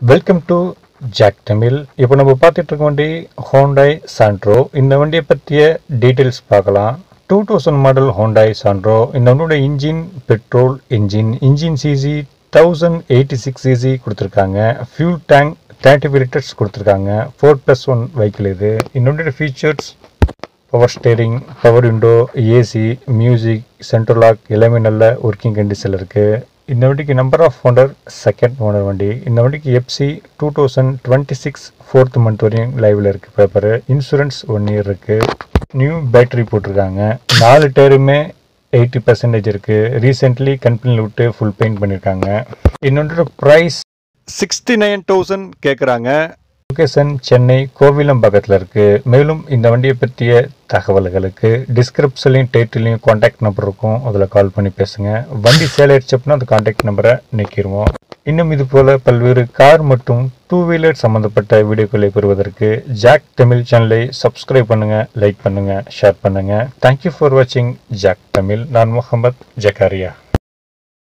welcome to jack Tamil இப்போ நம்ம பார்த்துட்டு இருக்க வண்டி ஹோண்டாய் சாண்ட்ரோ இந்த வண்டியை பற்றிய டீட்டெயில்ஸ் பார்க்கலாம் two thousand model Hyundai Santro இந்த வண்டியோட engine petrol engine engine CC thousand eighty six CC கொடுத்துருக்காங்க fuel tank thirty five litres கொடுத்துருக்காங்க ஃபோர் ப்ளஸ் ஒன் வெஹிக்கிள் இது இன்னொன்று features power steering power window AC music central lock எல்லாமே நல்ல working கண்டிஷனில் இருக்குது இந்த வண்டிக்கு number of owner second owner வண்டி இந்த வண்டிக்கு FC two thousand twenty six fourth month வரையும் லைவில் இருக்குது பேப்பரு இன்சூரன்ஸ் ஒன் இயர் இருக்குது நியூ பேட்டரி போட்டிருக்காங்க நாலு டயருமே எயிட்டி பர்சன்டேஜ் இருக்குது ரீசெண்ட்லி கம்பெனியில் விட்டு ஃபுல் பெயிண்ட் பண்ணியிருக்காங்க இன்னொன்று ப்ரைஸ் சிக்ஸ்டி நைன் தௌசண்ட் கேட்குறாங்க லொகேஷன் சென்னை கோவிலம் பக்கத்தில் இருக்குது மேலும் இந்த வண்டியை பற்றிய தகவல்களுக்கு டிஸ்கிரிப்ஷன்லையும் டைட்டிலையும் காண்டாக்ட் நம்பர் இருக்கும் அதில் கால் பண்ணி பேசுங்க வண்டி சேல் ஆயிடுச்சு அப்படின்னா அந்த காண்டாக்ட் நம்பரை நீக்கிடுவோம் இன்னும் இது போல பல்வேறு கார் மற்றும் டூ வீலர் சம்மந்தப்பட்ட வீடியோக்களை பெறுவதற்கு ஜாக் தமிழ் சேனலை சப்ஸ்கிரைப் பண்ணுங்க லைக் பண்ணுங்க ஷேர் பண்ணுங்க தேங்க்யூ ஃபார் வாட்சிங் ஜாக் தமிழ் நான் முகமது ஜக்காரியா